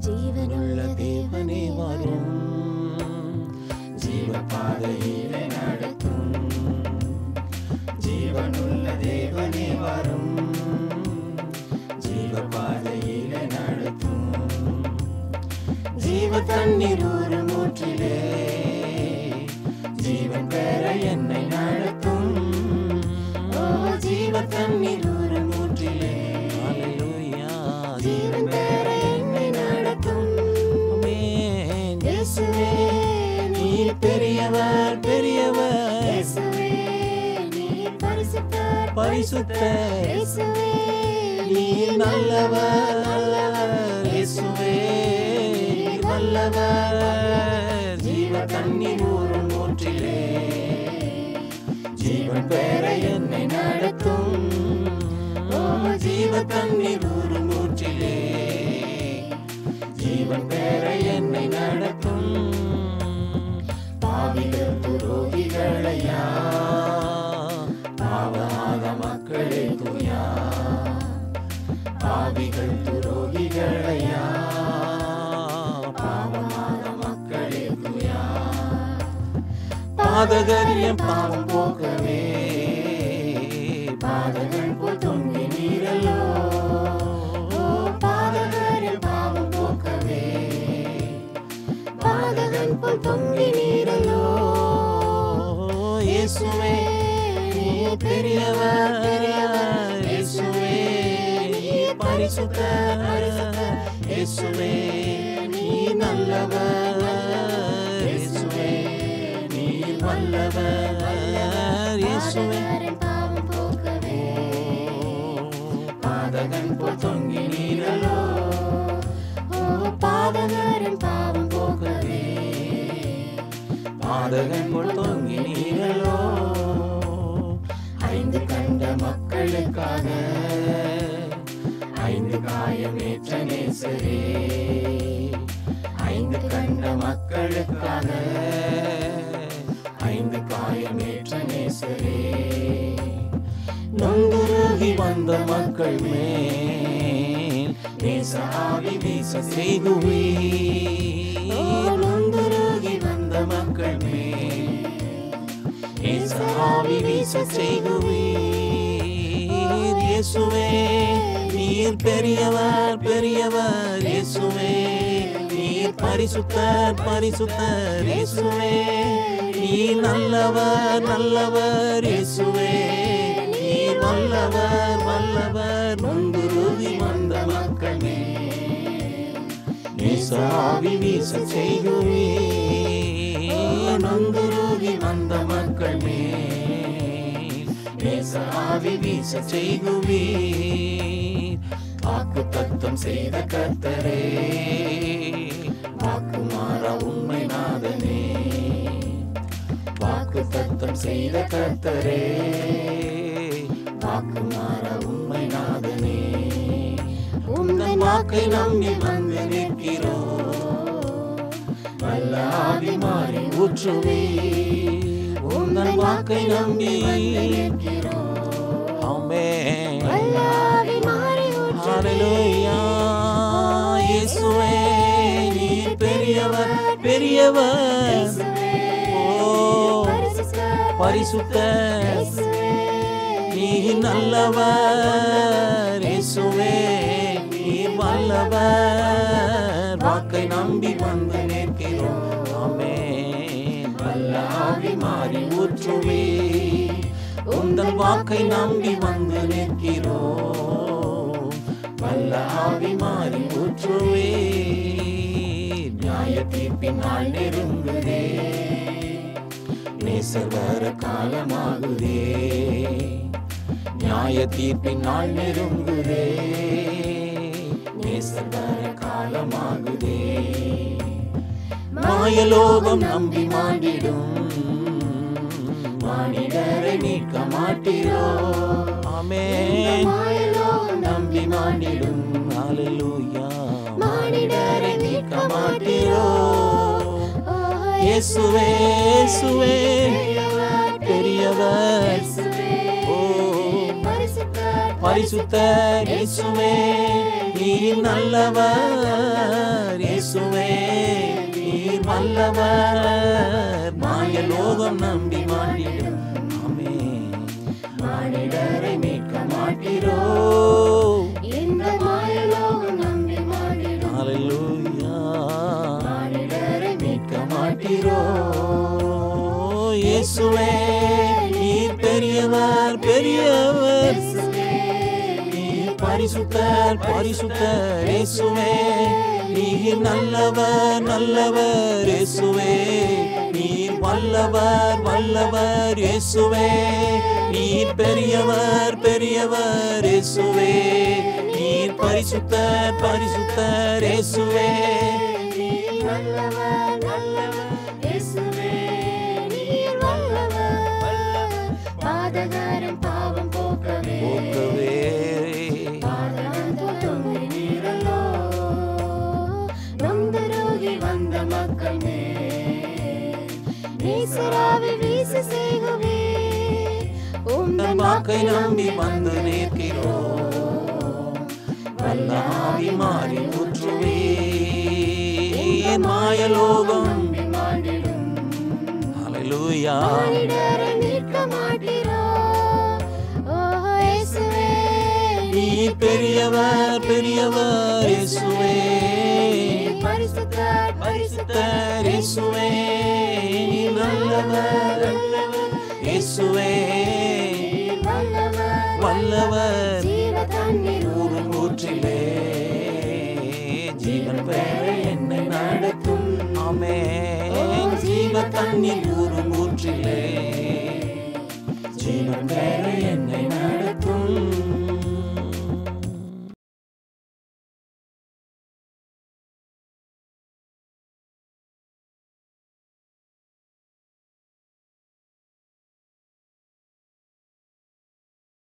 ஜீவனுள்ள தேவனே வரும் ஜீவ பாதையிலே நடத்தும் ஜீவனுள்ள தேவனே வரும் ஜீவ பாதையிலே நடத்தும் ஜீவ தண்ணீர் ஒரு மூற்றிலே ஜீவன் பெற என்னை நடத்தும் ஓ ஜீவ தண்ணீர் ஒரு மூற்றிலே ஹalleluya ஜீவன் பெற என்னை நடத்தும் ஆமென் இயேசுவே நீர் பெரியவர் பெரியவர் இயேசுவே நீர் பரிசுத்தர் பரிசுத்தர் இயேசுவே நீர் நல்லவர் இயேசுவே நீர் வல்லவர் ஜீவ தண்ணீர் ஊறும் ஊற்றிலே ஜீவன் பெற என்னை நடத்தும் ஓ ஜீவ தண்ணீர் ஊறும் ஊற்றிலே ஜீவன் பெற என்னை நடத்தும் பாவிகள் துரோகிகளையா பாவமாத மக்களே துயா பாவிகள் துரோகிகளையா பாவமாத மக்களே துயா பாதகர் என் பாவம் போக்கவே பாதகன் போல் தொங்கி நீரல்லோ ஓ, பாதகர் என் பாவம் போக்கவே பாதகன் போல் தொங்கி நீரல்லோ இயேசுவே நீர் பெரியவர் இயேசுவே நீர் பரிசுத்தர் இயேசுவே நீர் நல்லவர் இயேசுவே நீர் வல்லவர் இயேசுவே பாதகரின் பாவம் போக்கவே பாதகன் போல் தொங்கி நீரலோ ஓ பாதகரின் பாவம் போக்கவே பாதகன் போல் தொங்கி நீரலோ ஐந்து கண்ட மக்களுக்காக ஐந்து காயமேற்ற நேசரே ஐந்து கண்ட மக்களுக்காக ஐந்து காயமேற்ற நேசரே நொந்துருகி வந்த மக்கள் மேல் நேச ஆவி வீச செய்குவே நொந்துருகி வந்த மக்கள் மேல் நேச ஆவி வீச செய்குவீர் இயேசுவே நீர் பெரியவர் பெரியவர் இயேசுவே நீர் பரிசுத்தர் பரிசுத்தர் இயேசுவே நீர் நல்லவர் நல்லவர் இயேசுவே நீர் வல்லவர் வல்லவர் நொந்துருகி வந்த மக்கள் மேல் நேசாவி வீச செய்குவே நொந்துருகி வந்த மக்கள் மேல் நேச ஆவி வீச செய்குவே வாக்கு தத்தம் செய்த கர்த்தரே வாக்கு மாறா உண்மை நாதனே வாக்கு தத்தம் செய்த கர்த்தரே வாக்கு மாறா உண்மை நாதனே உந்தன் வாக்கை நம்பி வந்து நிற்கிறோம் வல்ல ஆவி மாறி ஊற்றுவே உந்தன் வாக்கை நம்பி ஆமென் ஆவி மாறி ஹalleluya இயேசுவே நீர் பெரியவர் பெரியவர் ஓ பரிசுத்தர் நீர் நல்லவர் இயேசுவே நீர் வல்லவர் வாக்கை நம்பி வந்து நிற்கிறோம் ஆமென் வல்ல ஆவி மாறி ஊற்றுவே உந்தன் வாக்கை நம்பி வந்து நிற்கிறோம் வல்ல ஆவி மாறி ஊற்றுவே நியாய தீர்ப்பின் நாள் நெருங்குதே நேசர் வர காலமாகுதே நியாய தீர்ப்பின் நாள் நெருங்குதே நேசர் வர காலமாகுதே மாயலோகம் நம்பி மாண்டிடும் மானிடரை நீக்க மாட்டீரோ ஆமென் நம்பி மாண்டிடும் ஹalleluya மானிடரை நீக்க மாட்டீரோ இயேசுவே இயேசுவே பெரியவர் ஓ பரிசுத்த இயேசுவே நீர் நல்லவர் இயேசுவே நீர் வல்லவர் மாய லோகம் நம்பி மாட்டிடும் ஆமே மானிடரை மீட்க மாட்டீரோ இந்த மாயலோகம் நம்பி மாறிடும் ஹalleluya மானிடரை மீட்க மாட்டீரோ இயேசுவே நீர் பெரியவர் பெரியவர் நீர் பரிசுத்தர் பரிசுத்தர் இயேசுவே நீர் நல்லவர் நல்லவர் இயேசுவே நீர் வல்லவர் வல்லவர் இயேசுவே நீர் பெரியவர் பெரியவர் இயேசுவே நீர் பரிசுத்தர் பரிசுத்தர் இயேசுவே நீர் நல்லவர் நல்லவர் இயேசுவே நீர் வல்லவர் வல்லவர் பாதகரும் பாவம் போக்கவே போக்கவே பாதகம் தொழும் நீரல்லோ நொந்தரோகி வந்த மக்கள் மேல் நேசராவி வீச செய்கவே உந்தன் வாக்கை நம்பி வந்து நிற்கிறோம் வல்லாவி மாறி முற்றுவே மாயலோகம் நம்பி மாண்டிடும் ஹalleluya மானிடரை மீட்க மாட்டீரோ ஓஹோ இயேசுவே நீ பெரியவர் பெரியவர் இயேசுவே நீர் பரிசுத்தர் பரிசுத்தர் இயேசுவே நீ நல்லவர் நல்லவர் இயேசுவே நீர் வல்லவர் வல்லவர் ஜீவ தண்ணீர் ஊரும் ஊற்றிலே ஜீவன் பெற என்னை நடத்தும் ஆமே ஜீவ தண்ணீர் ஊரும் ஊற்றிலே ஜீவன் பெற என்னை நடத்தும்